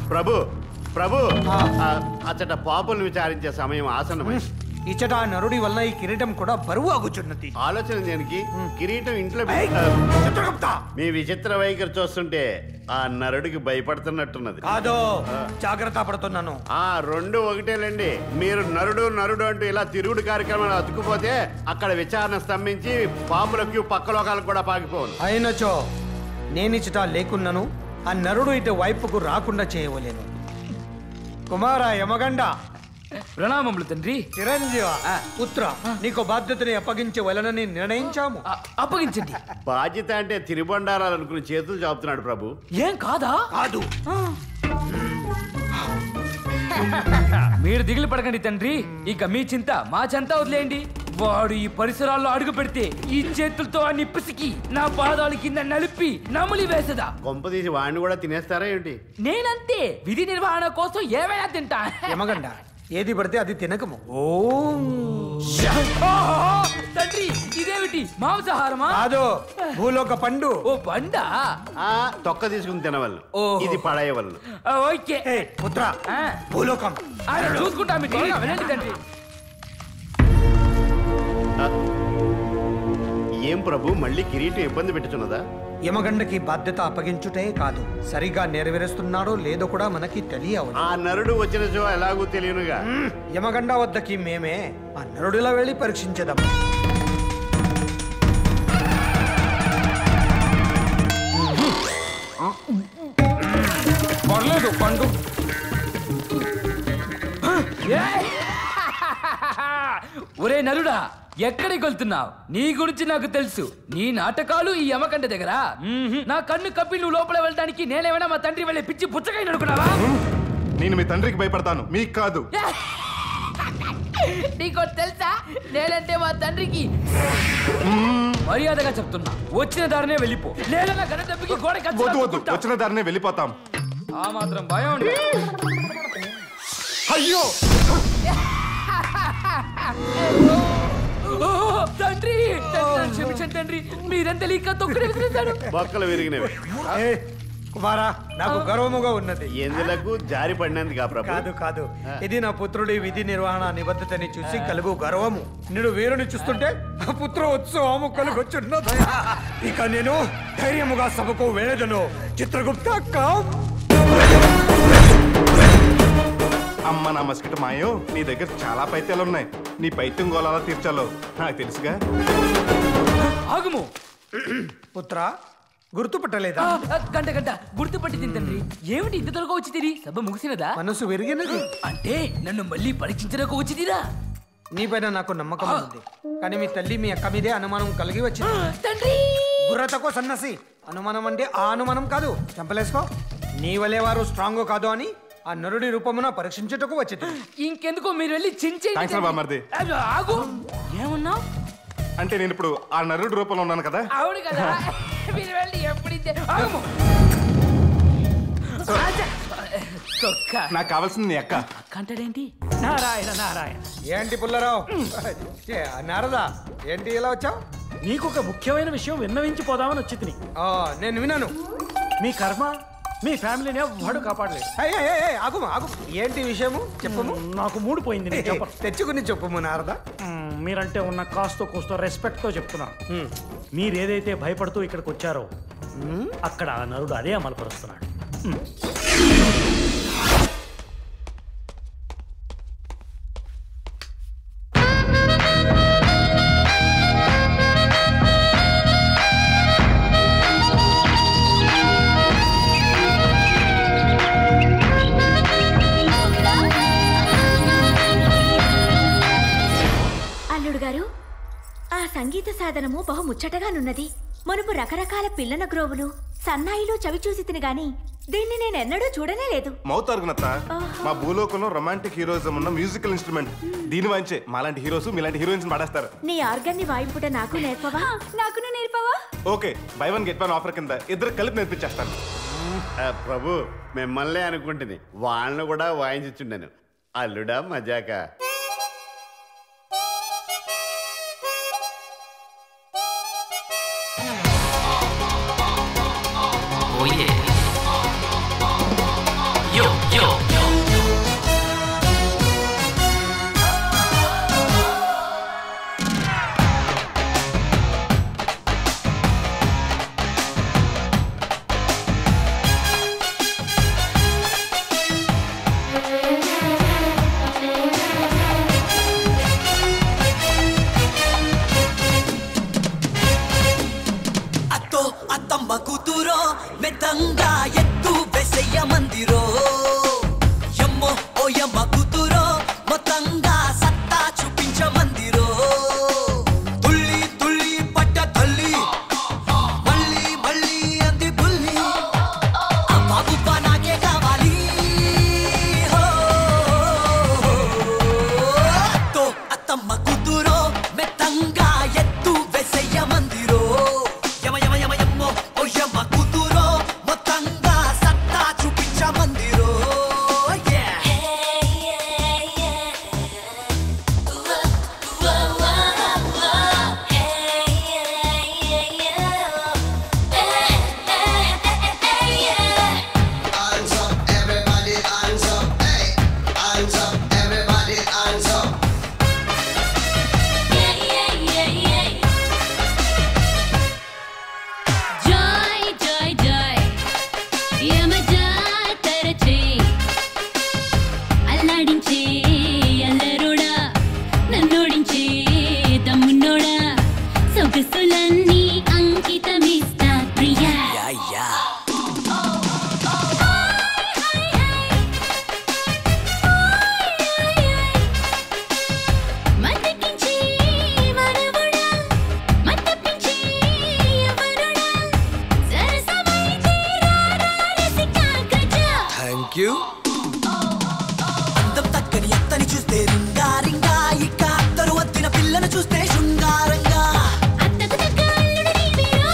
ప్రభు ప్రభు ఆ, అచ్చట పాపులను విచారించే సమయం ఆసన్నమైంది ఇచ్చట ఆ నరుడి వల్ల ఈ కిరీటం కూడా బరువు ఆగుచున్నది ఆలోచన దేనికి కిరీటం ఇంట్లో ఏయ్, పెట్టి- చిత్రగుప్త! మీ విచిత్ర వైఖరి చూస్తుంటే ఆ నరుడికి భయపడుతున్నట్టున్నది కాదో జాగ్రత్త పడుతున్నాను ఆ రెండు ఒకటేలండి మీరు నరుడు నరుడు అంటూ ఇలా తిరుగుడు కార్యక్రమాలు అతుక్కుపోతే అక్కడ విచారణ స్తంభించి పాముల క్యూ పక్క లోకాలకు కూడా పాకిపోను అయినచో నేనిచ్చట లేకున్నను ఆ నరుడు ఇటు వైపుకు రాకుండా చేయవలేను కుమార యమగండ ప్రణామములు తండ్రి చిరంజీవ పుత్ర నీకు బాధ్యతని అప్పగించవలనని నిర్ణయించాము ఆ, అప్పగించండి బాధ్యత అంటే తిరుబండారాలు అనుకుని చేతులు చాపుతున్నాడు ప్రభు ఏం కాదా కాదు మీరు దిగులు పడకండి తండ్రి ఇక మీ చింత మా చింత వదిలేయండి వాడు ఈ పరిసరాల్లో అడుగు పెడితే ఈ చేతులతో అన్ని పిసికి నా పాదాల కింద నలిపి నములి వేసదా కొంపదీసి వాడిని కూడా తినేస్తారా ఏంటి నేనంతే విధి నిర్వహణ కోసం ఏమైనా తింటా యమగండ ఏది పడితే అది తినకము ఓం ఓహో, తండ్రి ఇదేమిటి మాంసాహారమా కాదు భూలోక పండు ఓ బండా ఆ తొక్క తీసుకుని తినవలను ఓహో. ఇది పడేయవలను ఆ, ఓకే ఏ పుత్ర ఆ, భూలోకం ఆ, చూసుకుంటా మీ త్వరగా వెళ్ళండి తండ్రి ఏం ప్రభు మళ్ళీ కిరీటం ఇబ్బంది పెట్టుచున్నదా యమగండకి బాధ్యత అప్పగించుటే కాదు సరిగా నెరవేరుస్తున్నాడో లేదో కూడా మనకి తెలియవు ఆ నరుడు వచ్చిన చో ఎలాగూ తెలియనుగా యమగండ వద్దకి మేమే ఆ నరుడిలా వెళ్ళి పరీక్షించేదాం పర్లేదు పండు ఏయ్! ఒరే నరుడా ఎక్కడికి వెళ్తున్నావు నీ గురించి నాకు తెలుసు నీ నాటకాలు ఈ యమకండ దగ్గర మ్మ్హ్. నా కన్ను కప్పి నువ్వు లోపల వెళ్ళడానికి నేనేమైనా మా తండ్రి వెళ్ళే పిచ్చి పుచ్చకాయ అనుకున్నావా నేను మీ తండ్రికి భయపడతాను మీకు కాదు నీకు తెలుసా నేనంటే మా తండ్రికి మర్యాదగా చెప్తున్నా వచ్చిన దారినే వెళ్ళిపో లేదా నా గన దెబ్బకి గోడ వద్దు వద్దు వచ్చిన దారినే వెళ్ళిపోతాం ఆ మాత్రం భయం ఉండు. అయ్యో ఓ, తండ్రి తండ్రి, నన్ను క్షమించండి తండ్రి మీరెంత లీక తొక్కుడు విసిరేశాడు బొక్కలు విరిగినవి ఏ కుమారా నాకు గర్వముగా ఉన్నది ఎందులకు జారి పడినందుకు ప్రభు కాదు కాదు ఇది నా పుత్రుడి విధి నిర్వహణ నిబద్ధతని చూసి కలుగు గర్వము నేను వీరుని చూస్తుంటే ఆ పుత్ర ఉత్సవము కలుగొచ్చున్నది ఇక నేను ధైర్యముగా సభకు వేదను చిత్రగుప్త కాం అమ్మ నా మస్కిట మాయో నీ దగ్గర చాలా పైత్యాలు ఉన్నాయి నీ పైత్యం గోళాలా తీర్చాలో నాకు తెలుసుగా ఆగుము పుత్ర గుర్తుపట్టలేదా ఆ, ఆ, గంట గంట గుర్తుపట్టి తింతండ్రి ఏమిటి ఇంత త్వరగా వచ్చి తిరి సభ ముగిసినదా మనసు విరిగినది అంటే నన్ను మళ్ళీ పరీక్షించడానికి వచ్చి తీరా నీపైన నాకు నమ్మకం ఉంది కానీ మీ తల్లి మీ అక్క మీదే అనుమానం కలిగి వచ్చింది తండ్రి బుర్రతకో సన్నసి అనుమానం అంటే ఆ అనుమానం కాదు చంపలేసుకో నీ వలే వారు స్ట్రాంగ్ కాదు అని ఆ నరుడి రూపమున పరీక్షించుటకు వచ్చింది ఇంకెందుకు మీరు వెళ్ళి చించే Thanks రా బామ్మర్ది. ఆగు ఏమన్నావు అంటే నేను ఇప్పుడు ఆ నరుడు రూపంలో ఉన్నాను కదా అవును కదా మీరు వెళ్ళి ఎప్పుడైతే ఆగము ఆచ. కుక్క నాకు కావాల్సింది నీ అక్క కంటాడేంటి నారాయణ నారాయణ ఏంటి పుల్లారావు ఏ, నారదా ఏంటి ఇలా వచ్చావు నీకు ఒక ముఖ్యమైన విషయం విన్నవించిపోదామని వచ్చి తిని ఆ, నేను విన్నాను మీ కర్మ మీ ఫ్యామిలీని వాడు కాపాడలేదు ఏయ్, ఏయ్, ఏయ్, ఏయ్, ఆగుము ఆగుము ఏంటి విషయము చెప్పము నాకు మూడు పోయింది నేను చెప్పను తెచ్చుకుని చెప్పము నారదా మ్మ్, మీరంటే ఉన్న కాస్తో కూస్తో రెస్పెక్ట్ తో చెప్తున్నా మీరు ఏదైతే భయపడుతూ ఇక్కడికి వచ్చారో అక్కడ ఆ నరుడు అదే అమలుపరుస్తున్నాడు మ్మ్. అల్లుడు గారు ఆ సంగీత సాధనము బహు ముచ్చటగానున్నది మునుపు రకరకాల పిల్లన గ్రోవులు సన్నాయిలు చవి చూసి తిని గాని దీన్ని నేనెన్నడూ చూడనే లేదు మౌతారుగునత్త మా భూలోకంలో రొమాంటిక్ హీరోయిజం ఉన్న మ్యూజికల్ ఇన్స్ట్రుమెంట్ దీని వాయించే మాలాంటి హీరోస్ మీలాంటి హీరోయిన్స్ పాడేస్తారు నీ ఆర్గన్ని వాయింపుట నాకు నేర్పవా నాకును నేర్పవా okay buy one get one offer కింద ఇద్దరు కలిపి నేర్పించేస్తాను ఆ, ప్రభు మిమ్మల్ని అనుకుంటుంది వాళ్ళని కూడా వాయించుచుండాను అల్లుడా మజాక ఓయే యో మెత్తంగా ఎత్తు వెసయ్య మందిరో ఎమ్మో ఓ యమ్మ కూతురో మొత్తంగా సత్తా చూపించ మందిరో తుళ్ళి తుళ్ళి పట్ట తల్లి మళ్ళీ మళ్ళీ అంది బుల్లి అబ్బా బుబ్బా నాకే కావాలి హో తో అత్తమ్మ కూతురో మెత్తంగా ఎత్తు వెసయ్య మందిరో యమ యమ యమ యమ్మో ఓ యమ్మ కూతురో మొత్తంగా సత్తా చూపించ మందిరో Yeah. Hands up, everybody, hands up, hey. Hands up, everybody, hands up. జై జై జై యమజాతర చేయి అల్లాడించే అల్లరోడా నన్నోడించే తమ్మున్నోడా సొగసులన్నీ అంకితమిస్తా ప్రియా Yeah, yeah. మత్తెక్కించే మనవడా మత్తెప్పించే యవనుడా సరసమైతే రారా రసికా గజా థ్యాంక్ యూ అందం తక్కని అత్తని చూస్తే రింగారింగా ఇక అత్తరు వత్తిన పిల్లను చూస్తే శృంగారంగా అత్తకు తగ్గ అల్లుడు నీవేరా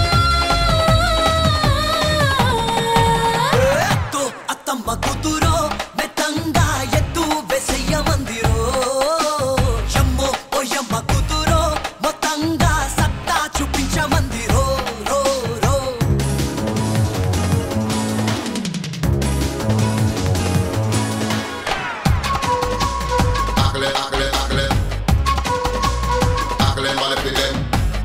అత్తో అత్తమ్మ కూతురో మెత్తంగా ఎత్తు వెసయ్య మందిరో యమ్మో ఓ యమ్మ కూతురో మొత్తంగా సత్తా చూపించ మందిరో రో రో Akle, akle, akle. Akle, malefice.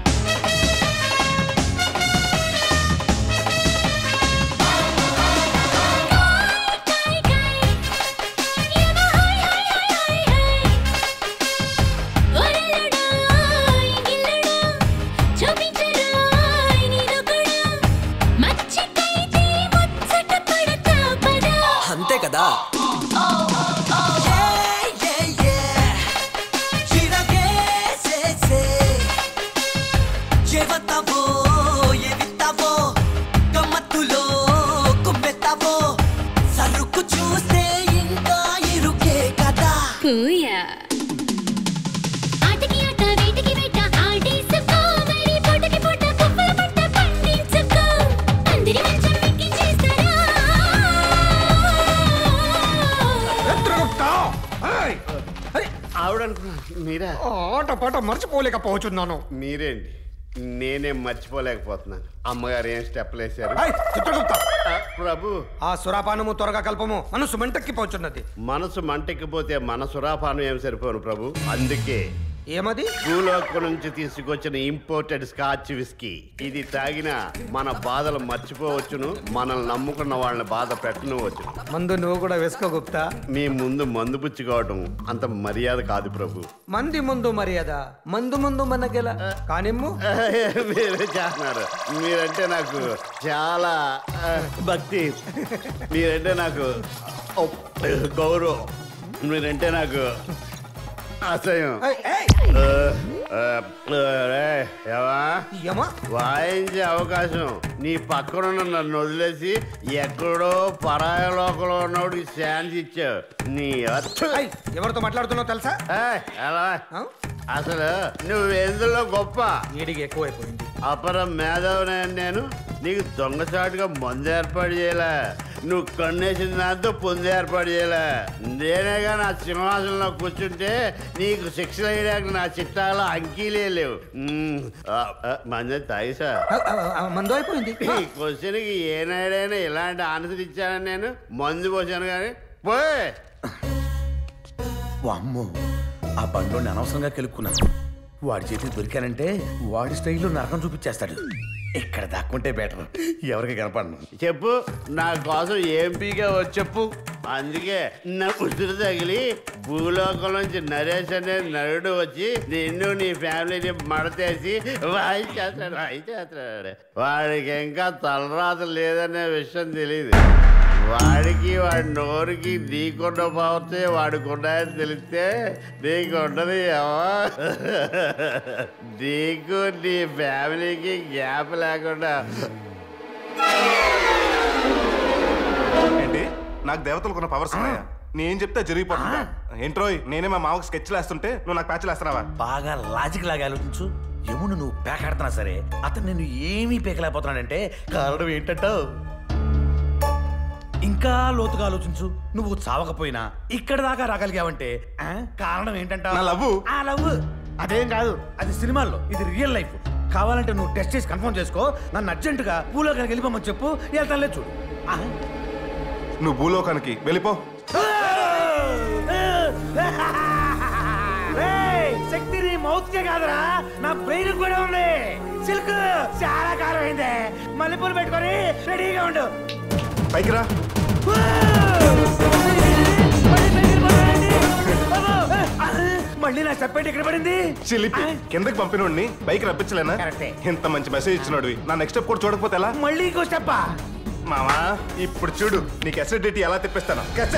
ఒరలడా ఇంగిల్లడా చూపించరా నీలో కూడా మచ్చికైతే ముచ్చట పడతా పదా అంతే కదా చెవతావో ఎవితావో గమ్మత్తులో కుమ్మెత్తావో సరుకు చూస్తే ఇంకా ఇరుకే కదా పూయా ఆటకి ఆట వీటికి వేట ఆడేసుకో మరి పూటకి పూట కుప్పల పంట పండించుకో అందరి మంచం ఎక్కించేస్తారా చిత్రగుప్త ఏయ్! అరే, ఆవిడ అనుకున్నాను మీరా ఆ ఆట పాట మర్చిపోలేకపోతున్నాను మీరేంటి నేనేం మర్చిపోలేకపోతున్నాను అమ్మగారు ఏం స్టెప్లు వేశారు ఏయ్, చిత్రగుప్త ఆ, ప్రభు ఆ సురాపానము త్వరగా కల్పము మనసు మంటెక్కిపోచున్నది మనసు మంటెక్కిపోతే మన సురాపానం ఏం సరిపోను ప్రభు అందుకే ఏమది భూలోకం నుంచి తీసుకొచ్చిన ఇంపోర్టెడ్ స్కాచ్ విస్కీ ఇది తాగిన మన బాధలు మర్చిపోవచ్చును మనల్ని నమ్ముకున్న వాళ్ళని బాధ పెట్టనవచ్చును మందు నువ్వు కూడా వేసుకో గుప్తా మీ ముందు మందు పుచ్చుకోవడం అంత మర్యాద కాదు ప్రభు మంది ముందు మర్యాద మందు ముందు మనకెలా కానిమ్ము మీరే చేస్తున్నారు మీరంటే నాకు చాలా ఆ, భక్తి మీరంటే నాకు ఓ, గౌరవం మీరంటే నాకు అసహ్యం ఏయ్, ఏయ్! ఆ, ఆ, ఆ, రేయ్, ఏవా ఏమా వాయించే అవకాశం నీ పక్కనున్న నన్ను వదిలేసి ఎక్కడో పరాయ లోకంలో ఉన్నోడికి ఛాన్స్ ఇచ్చావు నీ అచ్చు ఏయ్, ఎవరితో మాట్లాడుతున్నావు తెలుసా ఏయ్, ఎలా ఆ? అసలు నువ్వు ఎందులో గొప్ప వీడికి ఎక్కువైపోయింది అపర మేధావిని నేను నీకు దొంగచాటుగా మందు ఏర్పాటు చేయలే నువ్వు కన్నేసిన దాంతో పొందు ఏర్పాటు చేయలే నేనేగా నా సింహాసనంలో కూర్చుంటే నీకు శిక్ష వేయడానికి నా చిట్టాలో అంకీలే లేవు మ్మ్. ఆ, ఆ, మంది తాగిసా ఆ, ఆ, ఆ, మందు అయిపోయింది ఈ క్వశ్చన్కి ఏనాడైనా ఇలాంటి ఆన్సర్ ఇచ్చానని నేను మందు పోసాను కానీ పోయ్ వామ్మో ఆ బండ్లోని అనవసరంగా కెలుక్కున్నాను వాడి చేతికి దొరికానంటే వాడి స్టైల్లో నరకం చూపించేస్తాడు ఇక్కడ దాక్కుంటే బెటర్ ఎవరికి కనపడను చెప్పు నా కోసం ఏం పీగా వచ్చి చెప్పు అందుకే నా ఉసురు తగిలి భూలోకం నుంచి నరేష్ అనే నరుడు వచ్చి నిన్ను నీ ఫ్యామిలీని మడతేసి వాయించేస్తాడు వాయించేస్తాడు వాడికి ఇంకా తలరాత లేదనే విషయం తెలియదు వాడికి వాడి నోరుకి నీకున్న పవర్తే వాడికి ఉన్నాయని తెలిస్తే నీకు ఉండదు ఏమో నీకు నీ ఫ్యామిలీకి గ్యాప్ లేకుండా ఏంటి నాకు దేవతలకు ఉన్న పవర్స్ ఉన్నాయా నేను చెప్తే జరిగిపోతుందా ఏంట్రోయ్ నేనే మా మామకు స్కెచ్లు వేస్తుంటే నువ్వు నాకు ప్యాచ్లు వేస్తున్నావా బాగా లాజిక్ లాగా ఆలోచించు యమును నువ్వు పేకాడుతున్నా సరే అతను నేను ఏమీ పేకలేకపోతున్నాడంటే కారణం ఏంటంటావు ఇంకా లోతుగా ఆలోచించు నువ్వు చావకపోయినా ఇక్కడ దాకా రాగలిగావంటే ఆ, కారణం ఏంటంటావు నా లవ్వు. ఆ లవ్ అదేం కాదు అది సినిమాల్లో ఇది రియల్ లైఫ్ కావాలంటే నువ్వు టెస్ట్ చేసి కన్ఫర్మ్ చేసుకో నన్ను అర్జెంటుగా పూలోకి వెళ్ళిపోమని చెప్పు వెళ్తానులే చూడు ఆ? నువ్వు భూలోకానికి వెళ్ళిపో రేయ్, శక్తి నీ మౌత్ కే కాదురా నా బ్రెయిన్ కూడా ఉంది సిల్క్ చాలా కాలం అయిందే మల్లెపూలు పెట్టుకొని రెడీగా ఉండు పైకి రా మళ్ళీ పైకి వెళ్ళిపోతానండి. బాబు, మళ్ళీ నా చెప్పేటి ఇక్కడ పడింది చిలిపి కిందకి పంపినోడిని బైక్ రప్పించలేనా కరెక్టే. ఇంత మంచి మెసేజ్ ఇచ్చినోడివి నా నెక్స్ట్ స్టెప్ కూడా చూడకపోతే ఎలా మళ్ళీ ఇంకో స్టెప్పా మామా ఇప్పుడు చూడు నీకు ఎస్ఎడిటీ ఎలా తెప్పిస్తాను